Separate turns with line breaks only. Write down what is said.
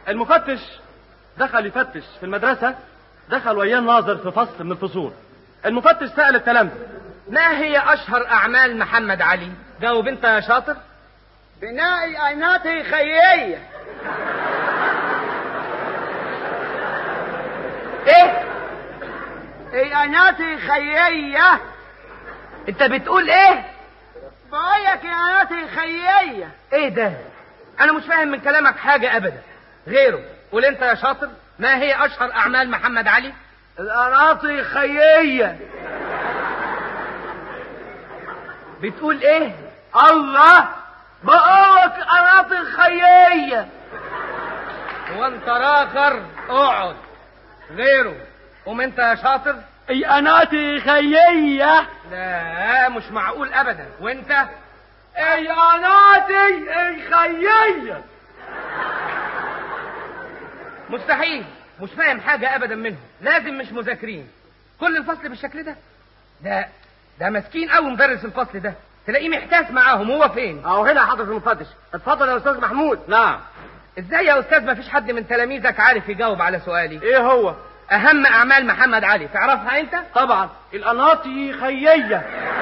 المفتش دخل يفتش في المدرسة دخل وياه ناظر في فصل من الفصول المفتش سأل التلامذة
ما هي أشهر أعمال محمد علي جاوب أنت يا شاطر
بناء أيناتي خيية
إيه
أيناتي خيية
أنت بتقول إيه
بقول لك أيناتي خيية
إيه ده أنا مش فاهم من كلامك حاجة أبدا غيره قول أنت يا شاطر ما هي أشهر أعمال محمد علي
الأناطي خيية
بتقول إيه
الله بقولك أناطي خيية
وانت راخر اقعد غيره قوم انت يا شاطر
اي أناطي خيية
لا مش معقول ابدا وانت
اي أناطي خيية
مستحيل مش فاهم حاجة ابدا منهم لازم مش مذاكرين كل الفصل بالشكل ده ده ده مسكين قوي مدرس الفصل ده تلاقيه محتاس معاهم هو فين
اهو هنا حضرة المفتش اتفضل يا استاذ محمود نعم
ازاي يا استاذ ما فيش حد من تلاميذك عارف يجاوب على سؤالي
ايه هو
اهم اعمال محمد علي تعرفها انت
طبعا القناطي خيية